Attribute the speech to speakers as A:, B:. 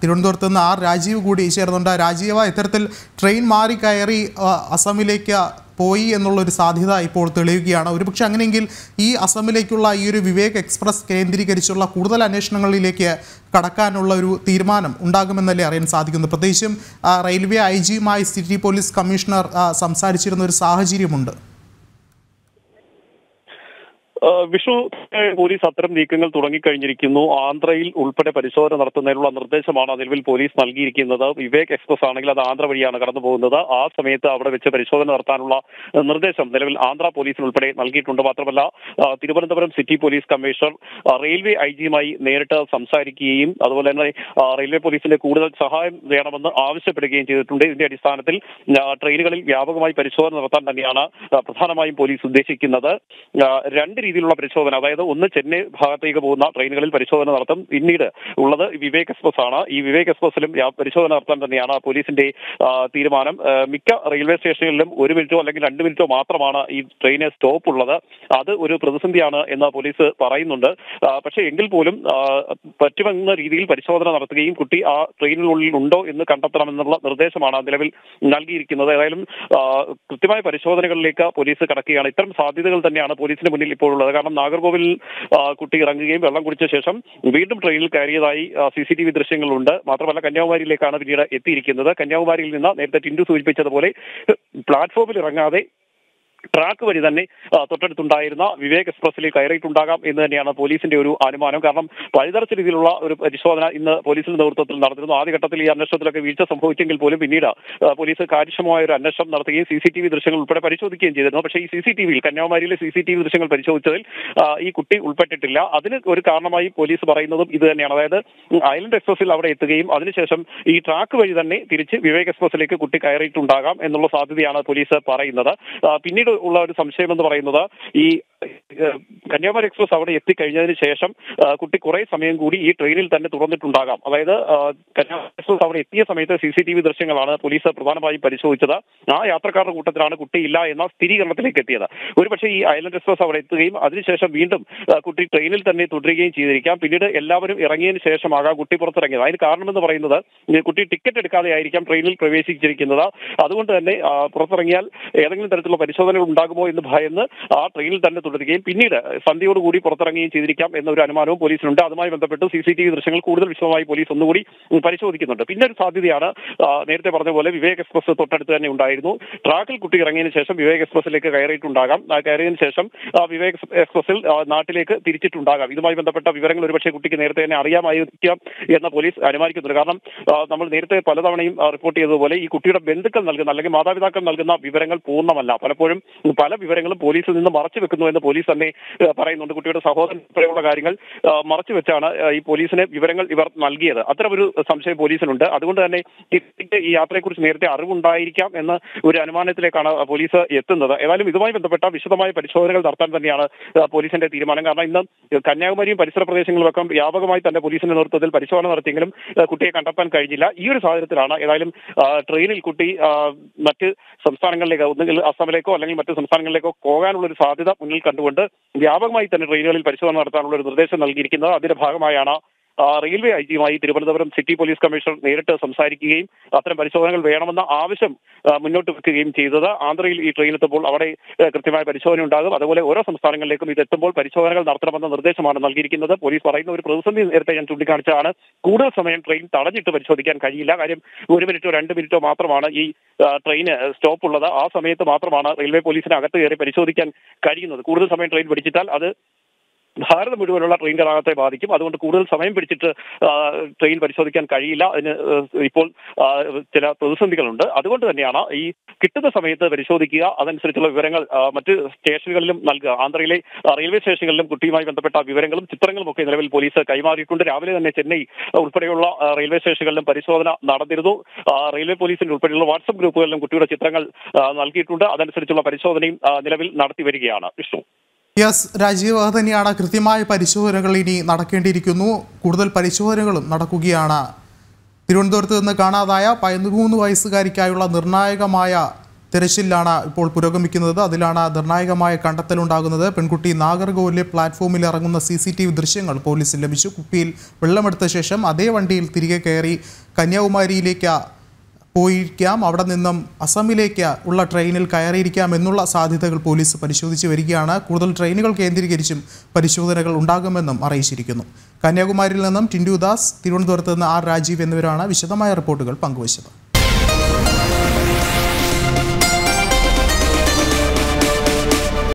A: തിരുവനന്തപുരത്ത് നിന്ന് ആർ രാജീവ് കൂടി ചേർന്നുണ്ട് രാജീവ ഇത്തരത്തിൽ ട്രെയിൻ മാറി കയറി ആ, അസമിലേക്ക് പോയി എന്നുള്ളൊരു സാധ്യത ഇപ്പോൾ തെളിയുകയാണ് ഒരുപക്ഷെ അങ്ങനെയെങ്കിൽ ഈ അസമിലേക്കുള്ള ഈ ഒരു വിവേക് എക്സ്പ്രസ് കേന്ദ്രീകരിച്ചുള്ള കൂടുതൽ അന്വേഷണങ്ങളിലേക്ക് കടക്കാനുള്ള ഒരു തീരുമാനം ഉണ്ടാകുമെന്നല്ലേ അറിയാൻ സാധിക്കുന്നത് പ്രത്യേകിച്ചും ആ, റെയിൽവേ ഐ ജിയുമായി സിറ്റി പോലീസ് കമ്മീഷണർ ആ, സംസാരിച്ചിരുന്ന ഒരു സാഹചര്യമുണ്ട്
B: ഏഹ് വിഷു ഏഹ് പോലീസ് അത്തരം നീക്കങ്ങൾ തുടങ്ങിക്കഴിഞ്ഞിരിക്കുന്നു ആന്ധ്രയിൽ ഉൾപ്പെടെ പരിശോധന നടത്തുന്നതിനുള്ള നിർദ്ദേശമാണ് നിലവിൽ പോലീസ് നൽകിയിരിക്കുന്നത് വിവേക് എക്സ്പ്രസ് ആണെങ്കിൽ അത് ആന്ധ്ര വഴിയാണ് കടന്നു പോകുന്നത് ആ സമയത്ത് അവിടെ വെച്ച് പരിശോധന നടത്താനുള്ള ഏഹ് നിർദ്ദേശം നിലവിൽ ആന്ധ്ര പോലീസിന് ഉൾപ്പെടെ നൽകിയിട്ടുണ്ട് മാത്രമല്ല ആ, തിരുവനന്തപുരം സിറ്റി പോലീസ് കമ്മീഷണർ ആ, റെയിൽവേ ഐ ജിയുമായി നേരിട്ട് സംസാരിക്കുകയും അതുപോലെ തന്നെ ആ, റെയിൽവേ പോലീസിന്റെ കൂടുതൽ സഹായം വേണമെന്ന് ആവശ്യപ്പെടുകയും ചെയ്തിട്ടുണ്ട് ഇതിന്റെ അടിസ്ഥാനത്തിൽ ആ, ട്രെയിനുകളിൽ വ്യാപകമായി പരിശോധന നടത്താൻ തന്നെയാണ് ആ, പ്രധാനമായും പോലീസ് ഉദ്ദേശിക്കുന്നത് ആ, രണ്ട് രീതിയിലുള്ള പരിശോധന അതായത് ഒന്ന് ചെന്നൈ ഭാഗത്തേക്ക് പോകുന്ന ട്രെയിനുകളിൽ പരിശോധന നടത്തും പിന്നീട് ഉള്ളത് വിവേക് എക്സ്പ്രസ് ആണ് ഈ വിവേക് എക്സ്പ്രസിലും വ്യാ- പരിശോധന നടത്താൻ തന്നെയാണ് പോലീസിന്റെ ആ, തീരുമാനം ആ, മിക്ക റെയിൽവേ സ്റ്റേഷനുകളിലും ഒരു മിനിറ്റോ അല്ലെങ്കിൽ രണ്ട് മിനിറ്റോ മാത്രമാണ് ഈ ട്രെയിന് സ്റ്റോപ്പ് ഉള്ളത് അത് ഒരു പ്രതിസന്ധിയാണ് എന്ന് പോലീസ് പറയുന്നുണ്ട് ആ, പക്ഷേ എങ്കിൽ പോലും ആ, പറ്റുമെന്ന രീതിയിൽ പരിശോധന നടത്തുകയും കുട്ടി ആ ട്രെയിനിനുള്ളിൽ ഉണ്ടോ എന്ന് കണ്ടെത്തണമെന്നുള്ള നിർദ്ദേശമാണ് നിലവിൽ നൽകിയിരിക്കുന്നത് ഏതായാലും ആ, കൃത്യമായ പരിശോധനകളിലേക്ക് പോലീസ് കടക്കുകയാണ് ഇത്തരം സാധ്യതകൾ തന്നെയാണ് പോലീസിന് മുന്നിൽ ഇപ്പോൾ ഉള്ളത് കാരണം നാഗർകോവിൽ ആ, കുട്ടി ഇറങ്ങുകയും വെള്ളം കുടിച്ച ശേഷം വീണ്ടും ട്രെയിനിൽ കയറിയതായി സി സി ടി വി ദൃശ്യങ്ങളുണ്ട് മാത്രമല്ല കന്യാകുമാരിയിലേക്കാണ് പിന്നീട് എത്തിയിരിക്കുന്നത് കന്യാകുമാരിയിൽ നിന്ന് നേരത്തെ ടിൻഡു സൂചിപ്പിച്ചതുപോലെ പ്ലാറ്റ്ഫോമിൽ ഇറങ്ങാതെ ട്രാക്ക് വഴി തന്നെ ആ, തൊട്ടടുത്തുണ്ടായിരുന്ന വിവേക് എക്സ്പ്രസിൽ കയറിയിട്ടുണ്ടാകാം എന്ന് തന്നെയാണ് പോലീസിന്റെ ഒരു അനുമാനം കാരണം പഴുതടച്ച രീതിയിലുള്ള ഒരു പരിശോധന ഇന്ന് പോലീസിന്റെ നേതൃത്വത്തിൽ നടന്നിരുന്നു ആദ്യഘട്ടത്തിൽ ഈ അന്വേഷണത്തിലൊക്കെ വീഴ്ച സംഭവിച്ചെങ്കിൽ പോലും പിന്നീട് ആ, പോലീസ് കാര്യക്ഷമമായ ഒരു അന്വേഷണം നടത്തുകയും സി സി ടി വി ദൃശ്യങ്ങൾ ഉൾപ്പെടെ പരിശോധിക്കുകയും ചെയ്തിരുന്നു പക്ഷേ ഈ സി സി ടി വിയിൽ കന്യാകുമാരിയിലെ സി സി ടി വി ദൃശ്യങ്ങൾ പരിശോധിച്ചതിൽ ആ, ഈ കുട്ടി ഉൾപ്പെട്ടിട്ടില്ല അതിന് ഒരു കാരണമായി പോലീസ് പറയുന്നതും ഇത് തന്നെയാണ് അതായത് ഐലൻഡ് എക്സ്പ്രസിൽ അവിടെ എത്തുകയും അതിനുശേഷം ഈ ട്രാക്ക് വഴി തന്നെ തിരിച്ച് വിവേക് എക്സ്പ്രസിലേക്ക് കുട്ടി കയറിയിട്ടുണ്ടാകാം എന്നുള്ള സാധ്യതയാണ് പോലീസ് പറയുന്നത് ആ, പിന്നീട് ഉള്ള ഒരു സംശയം എന്ന് പറയുന്നത് ഈ ഏഹ്, കന്യാകുമാരി എക്സ്പ്രസ് അവിടെ എത്തിക്കഴിഞ്ഞതിന് ശേഷം ആ, കുട്ടി കുറെ സമയം കൂടി ഈ ട്രെയിനിൽ തന്നെ തുറന്നിട്ടുണ്ടാകാം അതായത് ആ, കന്യാകുമാരി എക്സ്പ്രസ് അവിടെ എത്തിയ സമയത്ത് സി സി ടി വി ദൃശ്യങ്ങളാണ് പോലീസ് പ്രധാനമായും പരിശോധിച്ചത് ആ യാത്രക്കാരുടെ കൂട്ടത്തിലാണ് കുട്ടി ഇല്ല എന്ന സ്ഥിരീകരണത്തിലേക്ക് എത്തിയത് ഒരുപക്ഷെ ഈ ഐലൻഡ് എക്സ്പ്രസ് അവിടെ എത്തുകയും അതിനുശേഷം വീണ്ടും ആ, കുട്ടി ട്രെയിനിൽ തന്നെ തുടരുകയും ചെയ്തിരിക്കാം പിന്നീട് എല്ലാവരും ഇറങ്ങിയതിന് ശേഷമാകാം കുട്ടി പുറത്തിറങ്ങിയത് അതിന് കാരണമെന്ന് പറയുന്നത് ഈ കുട്ടി ടിക്കറ്റ് എടുക്കാതെ ആയിരിക്കാം ട്രെയിനിൽ പ്രവേശിച്ചിരിക്കുന്നത് അതുകൊണ്ട് തന്നെ ആ, പുറത്തിറങ്ങിയാൽ ഏതെങ്കിലും തരത്തിലുള്ള പരിശോധനകൾ ഉണ്ടാകുമോ എന്ന് ഭയന്ന് ആ ട്രെയിനിൽ തന്നെ തുടരുകയും പിന്നീട് സന്ധ്യയോടുകൂടി പുറത്തിറങ്ങുകയും ചെയ്തിരിക്കാം എന്നൊരു അനുമാനവും പോലീസിനുണ്ട് അതുമായി ബന്ധപ്പെട്ട് സി സി ടി വി ദൃശ്യങ്ങൾ കൂടുതൽ വിശദമായി പോലീസ് ഒന്നുകൂടി ഉം, പരിശോധിക്കുന്നുണ്ട് പിന്നെ ഒരു സാധ്യതയാണ് ആ, നേരത്തെ പറഞ്ഞ പോലെ വിവേക് എക്സ്പ്രസ് തൊട്ടടുത്ത് തന്നെ ഉണ്ടായിരുന്നു ട്രാക്കിൽ കുട്ടി ഇറങ്ങിയതിനു ശേഷം വിവേക് എക്സ്പ്രസിലേക്ക് കയറിയിട്ടുണ്ടാകാം ആ കയറിയതിനു ശേഷം ആ, വിവേക് എക്സ് എക്സ്പ്രസിൽ ആ, നാട്ടിലേക്ക് തിരിച്ചിട്ടുണ്ടാകാം ഇതുമായി ബന്ധപ്പെട്ട വിവരങ്ങൾ ഒരുപക്ഷെ കുട്ടിക്ക് നേരത്തെ തന്നെ അറിയാമായിരിക്കാം എന്ന് പോലീസ് അനുമാനിക്കുന്നുണ്ട് കാരണം ആ, നമ്മൾ നേരത്തെ പലതവണയും ആ, റിപ്പോർട്ട് ചെയ്തതുപോലെ ഈ കുട്ടിയുടെ ബന്ധുക്കൾ നൽകുന്ന അല്ലെങ്കിൽ മാതാപിതാക്കൾ നൽകുന്ന വിവരങ്ങൾ പൂർണ്ണമല്ല പലപ്പോഴും പല വിവരങ്ങളും പോലീസിൽ നിന്ന് മറച്ചു വെക്കുന്നു എന്ന് പോലീസ് തന്നെ ആ, പറയുന്നുണ്ട് കുട്ടിയുടെ സഹോദരൻ ഉൾപ്പെടെയുള്ള കാര്യങ്ങൾ ആ, മറച്ചു വെച്ചാണ് ആ, ഈ പോലീസിന് വിവരങ്ങൾ ഇവർ നൽകിയത് അത്തരമൊരു സംശയം പോലീസിനുണ്ട് അതുകൊണ്ട് തന്നെ ഈ കുട്ടിക്ക് ഈ യാത്രയെക്കുറിച്ച് നേരത്തെ അറിവുണ്ടായിരിക്കാം എന്ന ഒരു അനുമാനത്തിലേക്കാണ് പോലീസ് എത്തുന്നത് ഏതായാലും ഇതുമായി ബന്ധപ്പെട്ട വിശദമായ പരിശോധനകൾ നടത്താൻ തന്നെയാണ് ആ, പോലീസിന്റെ തീരുമാനം കാരണം ഇന്ന് കന്യാകുമാരിയും പരിസര പ്രദേശങ്ങളിലൊക്കെ വ്യാപകമായി തന്നെ പോലീസിന്റെ നേതൃത്വത്തിൽ പരിശോധന നടത്തിയെങ്കിലും ആ, കുട്ടിയെ കണ്ടെത്താൻ കഴിഞ്ഞില്ല ഈ ഒരു സാഹചര്യത്തിലാണ് ഏതായാലും ആ, ട്രെയിനിൽ കുട്ടി ആ, മറ്റ് സംസ്ഥാനങ്ങളിലേക്ക് ഒന്നുകിൽ അസമിലേക്കോ അല്ലെങ്കിൽ മറ്റ് സംസ്ഥാനങ്ങളിലേക്കോ പോകാനുള്ള ഒരു സാധ്യത മുന്നിൽ കണ്ടുകൊണ്ട് വ്യാപകമായി തന്നെ ട്രെയിനുകളിൽ പരിശോധന നടത്താനുള്ള ഒരു നിർദ്ദേശം നൽകിയിരിക്കുന്നത് അതിന്റെ ഭാഗമായാണ് ആ, റെയിൽവേ ഐ ജിയുമായി തിരുവനന്തപുരം സിറ്റി പോലീസ് കമ്മീഷണർ നേരിട്ട് സംസാരിക്കുകയും അത്തരം പരിശോധനകൾ വേണമെന്ന ആവശ്യം ആ, മുന്നോട്ട് വെക്കുകയും ചെയ്തത് ആന്ധ്രയിൽ ഈ ട്രെയിൻ എത്തുമ്പോൾ അവിടെ ആ, കൃത്യമായ പരിശോധന ഉണ്ടാകും അതുപോലെ ഓരോ സംസ്ഥാനങ്ങളിലേക്കും ഇത് എത്തുമ്പോൾ പരിശോധനകൾ നടത്തണമെന്ന നിർദ്ദേശമാണ് നൽകിയിരിക്കുന്നത് പോലീസ് പറയുന്ന ഒരു പ്രതിസന്ധി നേരത്തെ ഞാൻ ചൂണ്ടിക്കാണിച്ചതാണ് കൂടുതൽ സമയം ട്രെയിൻ തടഞ്ഞിട്ട് പരിശോധിക്കാൻ കഴിയില്ല കാര്യം ഒരു മിനിറ്റോ രണ്ട് മിനിറ്റോ മാത്രമാണ് ഈ ആ, ട്രെയിന് സ്റ്റോപ്പ് ഉള്ളത് ആ സമയത്ത് മാത്രമാണ് റെയിൽവേ പോലീസിന് അകത്ത് കയറി പരിശോധിക്കാൻ കഴിയുന്നത് കൂടുതൽ സമയം ട്രെയിൻ പിടിച്ചിട്ടാൽ അത് ഭാരതം മുഴുവനുള്ള ട്രെയിൻ ഗതാഗതത്തെ ബാധിക്കും അതുകൊണ്ട് കൂടുതൽ സമയം പിടിച്ചിട്ട് ആ, ട്രെയിൻ പരിശോധിക്കാൻ കഴിയില്ല അതിന് ഏഹ്, ഇപ്പോൾ ആ, ചില പ്രതിസന്ധികളുണ്ട് അതുകൊണ്ട് തന്നെയാണ് ഈ കിട്ടുന്ന സമയത്ത് പരിശോധിക്കുക അതനുസരിച്ചുള്ള വിവരങ്ങൾ ആ, മറ്റ് സ്റ്റേഷനുകളിലും നൽകുക ആന്ധ്രയിലെ ആ, റെയിൽവേ സ്റ്റേഷനുകളിലും കുട്ടിയുമായി ബന്ധപ്പെട്ട വിവരങ്ങളും ചിത്രങ്ങളും ഒക്കെ നിലവിൽ പോലീസ് കൈമാറിയിട്ടുണ്ട് രാവിലെ തന്നെ ചെന്നൈ ഉൾപ്പെടെയുള്ള ആ, റെയിൽവേ സ്റ്റേഷനുകളിലും പരിശോധന നടന്നിരുന്നു ആ, റെയിൽവേ പോലീസിന്റെ ഉൾപ്പെടെയുള്ള വാട്സപ്പ് ഗ്രൂപ്പുകളിലും കുട്ടിയുടെ ചിത്രങ്ങൾ ആ, നൽകിയിട്ടുണ്ട് അതനുസരിച്ചുള്ള പരിശോധനയും ആ, നിലവിൽ നടത്തി വരികയാണ് വിഷ്ണു
A: യെസ് രാജീവ് അത് തന്നെയാണ് കൃത്യമായ പരിശോധനകൾ ഇനി നടക്കേണ്ടിയിരിക്കുന്നു കൂടുതൽ പരിശോധനകളും നടക്കുകയാണ് തിരുവനന്തപുരത്ത് നിന്ന് കാണാതായ പതിമൂന്ന് വയസ്സുകാരിക്കായുള്ള നിർണായകമായ തിരച്ചിലാണ് ഇപ്പോൾ പുരോഗമിക്കുന്നത് അതിലാണ് നിർണായകമായ കണ്ടെത്തലുണ്ടാകുന്നത് പെൺകുട്ടി നാഗർകോവിലെ പ്ലാറ്റ്ഫോമിൽ ഇറങ്ങുന്ന സി സി ടി വി ദൃശ്യങ്ങൾ പോലീസിന് ലഭിച്ചു കുപ്പിയിൽ വെള്ളമെടുത്ത ശേഷം അതേ വണ്ടിയിൽ തിരികെ കയറി കന്യാകുമാരിയിലേക്ക് പോയിരിക്കാം അവിടെ നിന്നും അസമിലേക്ക് ഉള്ള ട്രെയിനിൽ കയറിയിരിക്കാം എന്നുള്ള സാധ്യതകൾ പോലീസ് പരിശോധിച്ച് വരികയാണ് കൂടുതൽ ട്രെയിനുകൾ കേന്ദ്രീകരിച്ചും പരിശോധനകൾ ഉണ്ടാകുമെന്നും അറിയിച്ചിരിക്കുന്നു കന്യാകുമാരിയിൽ നിന്നും ടിൻഡു ദാസ് തിരുവനന്തപുരത്ത് നിന്ന് ആർ രാജീവ് എന്നിവരാണ് വിശദമായ റിപ്പോർട്ടുകൾ പങ്കുവച്ചത്